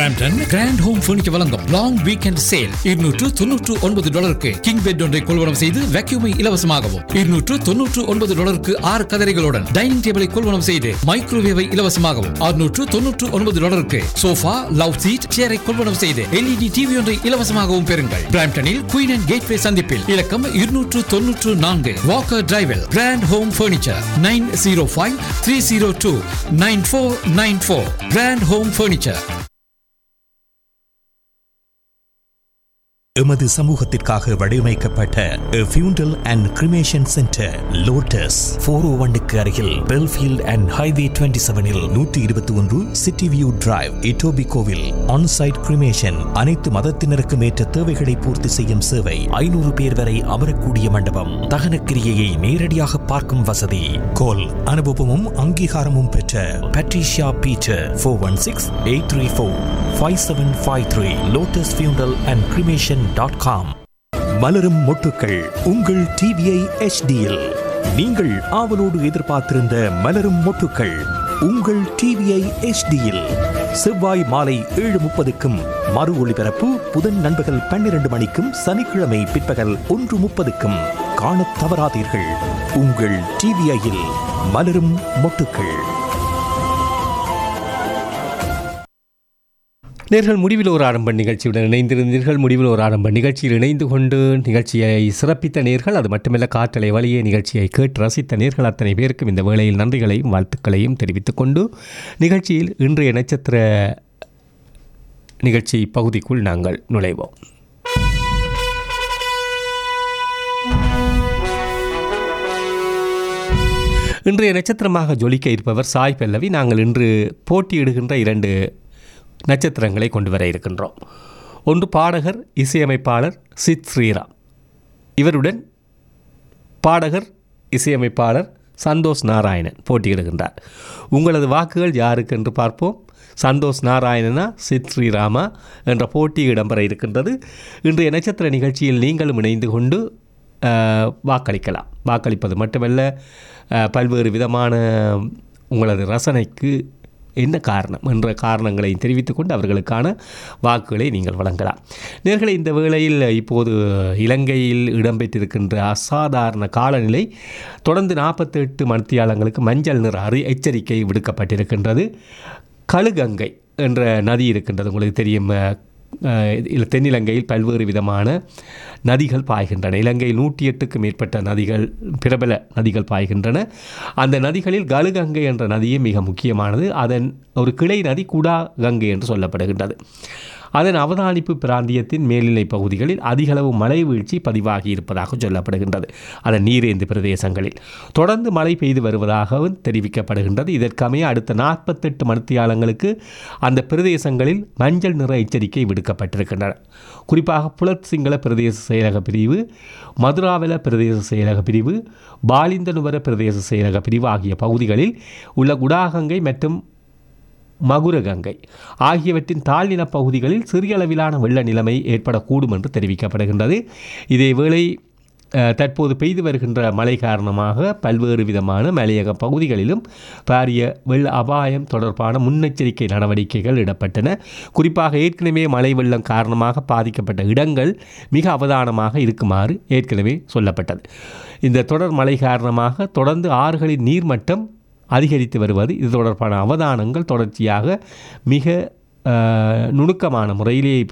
Brampton Grand Home Furniture வழங்கும் long weekend sale இருநூற்று தொன்னூற்று ஒன்பது டாலருக்கு கிங் பெட் ஒன்றை கொள்வனம் செய்து வேக்யூமை இலவசமாகவும் இருநூற்று தொன்னூற்று ஒன்பது டாலருக்கு ஆறு கதரைகளுடன் டைனிங் டேபிளை கொள்வனம் செய்து மைக்ரோவேவை இலவசமாகவும் அறுநூற்று தொன்னூற்று ஒன்பது டாலருக்கு சோஃபா லவ் சீட் சேரை கொள்வனம் செய்து எல்இடி டிவி ஒன்றை இலவசமாகவும் பெறுங்கள் பிராம்டனில் குயின் அண்ட் கேட்வே சந்திப்பில் இலக்கம் இருநூற்று தொன்னூற்று நான்கு வாக்கர் டிரைவில் Grand Home Furniture nine zero five three zero two nine four nine four Grand Home Furniture எமது சமூகத்திற்காக வடிவமைக்கப்பட்ட funeral and cremation centre Lotus four O ஒன்னுக்கு அருகில் பெல்ஃபீல்ட் அண்ட் ஹைவே டுவெண்ட்டி செவனில் நூற்றி இருபத்தி ஒன்று சிட்டி வியூ டிரைவ் இட்டோபி கோவில் ஆன்சைட் கிரிமேஷன் அனைத்து மதத்தினருக்கும் ஏற்ற தேவைகளை பூர்த்தி செய்யும் சேவை ஐநூறு பேர் வரை அமரக்கூடிய மண்டபம் தகன கிரியையை நேரடியாக பார்க்கும் வசதி கோல் அனுபவமும் அங்கீகாரமும் பெற்ற Patricia Peter four one six eight three four five seven five three Lotus funeral and cremation dot com மலரும் மொட்டுக்கள் உங்கள் டிவிஐ எச்டியில் நீங்கள் ஆவலோடு எதிர்பார்த்திருந்த மலரும் மொட்டுக்கள் உங்கள் டிவிஐ எச்டியில் செவ்வாய் மாலை ஏழு முப்பதுக்கும் மறு ஒளிபரப்பு புதன் நண்பகல் பன்னிரண்டு மணிக்கும் சனிக்கிழமை பிற்பகல் ஒன்று முப்பதுக்கும் காணத் தவறாதீர்கள் உங்கள் டிவிஐயில் மலரும் மொட்டுக்கள் நேர்கள் முடிவில் ஒரு ஆரம்ப நிகழ்ச்சியுடன் இணைந்திருந்தீர்கள் முடிவில் ஒரு ஆரம்ப நிகழ்ச்சியில் இணைந்து கொண்டு நிகழ்ச்சியை சிறப்பித்த நேர்கள் அது மட்டுமல்ல காற்றலை வழியே நிகழ்ச்சியை கேட்டு ரசித்த நேர்கள் அத்தனை பேருக்கும் இந்த வேளையில் நன்றிகளையும் வாழ்த்துக்களையும் தெரிவித்துக் கொண்டு நிகழ்ச்சியில் இன்றைய நட்சத்திர நிகழ்ச்சி பகுதிக்குள் நாங்கள் நுழைவோம் இன்றைய நட்சத்திரமாக ஜொலிக்க இருப்பவர் சாய் பல்லவி நாங்கள் இன்று போட்டியிடுகின்ற இரண்டு நட்சத்திரங்களை கொண்டு வர இருக்கின்றோம் ஒன்று பாடகர் இசையமைப்பாளர் சித் ஸ்ரீராம் இவருடன் பாடகர் இசையமைப்பாளர் சந்தோஷ் நாராயணன் போட்டியிடுகின்றார் உங்களது வாக்குகள் யாருக்கு என்று பார்ப்போம் சந்தோஷ் நாராயணனா சித் ஸ்ரீராமா என்ற போட்டி இடம்பெற இருக்கின்றது இன்றைய நட்சத்திர நிகழ்ச்சியில் நீங்களும் இணைந்து கொண்டு அஹ், வாக்களிக்கலாம் வாக்களிப்பது மட்டுமல்ல அஹ், பல்வேறு விதமான உங்களது ரசனைக்கு என்ன காரணம் என்ற காரணங்களை தெரிவித்துக்கொண்டு அவர்களுக்கான வாக்குகளை நீங்கள் வழங்கலாம் நேர்களை இந்த வேளையில் இப்போது இலங்கையில் இடம்பெற்றிருக்கின்ற அசாதாரண காலநிலை தொடர்ந்து நாற்பத்தெட்டு மணித்தியாலங்களுக்கு மஞ்சள் நிற அறி எச்சரிக்கை விடுக்கப்பட்டிருக்கின்றது கழுகங்கை என்ற நதி இருக்கின்றது உங்களுக்கு தெரியும் அஹ், அஹ், இதில் தென்னிலங்கையில் பல்வேறு விதமான நதிகள் பாய்கின்றன இலங்கையில் நூற்றி எட்டுக்கும் மேற்பட்ட நதிகள் பிரபல நதிகள் பாய்கின்றன அந்த நதிகளில் கழுகங்கை என்ற நதியே மிக முக்கியமானது அதன் ஒரு கிளை நதி குடா கங்கை என்று சொல்லப்படுகின்றது அதன் அவதானிப்பு பிராந்தியத்தின் மேல்நிலை பகுதிகளில் அதிகளவு மழை வீழ்ச்சி பதிவாகி இருப்பதாக சொல்லப்படுகின்றது அதன் நீரேந்து பிரதேசங்களில் தொடர்ந்து மழை பெய்து வருவதாகவும் தெரிவிக்கப்படுகின்றது இதற்கமைய அடுத்த நாற்பத்தெட்டு மணித்தியாலங்களுக்கு அந்த பிரதேசங்களில் மஞ்சள் நிற எச்சரிக்கை விடுக்கப்பட்டிருக்கின்றன குறிப்பாக புலத் சிங்கள பிரதேச செயலக பிரிவு மதுராவல பிரதேச செயலக பிரிவு பாலிந்தனுவர பிரதேச செயலக பிரிவு ஆகிய பகுதிகளில் உள்ள குடாகங்கை மற்றும் மகுரகங்கை ஆகியவற்றின் தாழ்நில பகுதிகளில் சிறிய அளவிலான வெள்ள நிலைமை ஏற்படக்கூடும் என்று தெரிவிக்கப்படுகின்றது இதேவேளை அஹ், தற்போது பெய்து வருகின்ற மழை காரணமாக பல்வேறு விதமான மலையக பகுதிகளிலும் பாரிய வெள்ள அபாயம் தொடர்பான முன்னெச்சரிக்கை நடவடிக்கைகள் இடப்பட்டன குறிப்பாக ஏற்கனவே மழை வெள்ளம் காரணமாக பாதிக்கப்பட்ட இடங்கள் மிக அவதானமாக இருக்குமாறு ஏற்கனவே சொல்லப்பட்டது இந்த தொடர் மழை காரணமாக தொடர்ந்து ஆறுகளின் நீர்மட்டம் அதிகரித்து வருவது இது தொடர்பான அவதானங்கள் தொடர்ச்சியாக மிக அஹ், நுணுக்கமான முறையிலேயே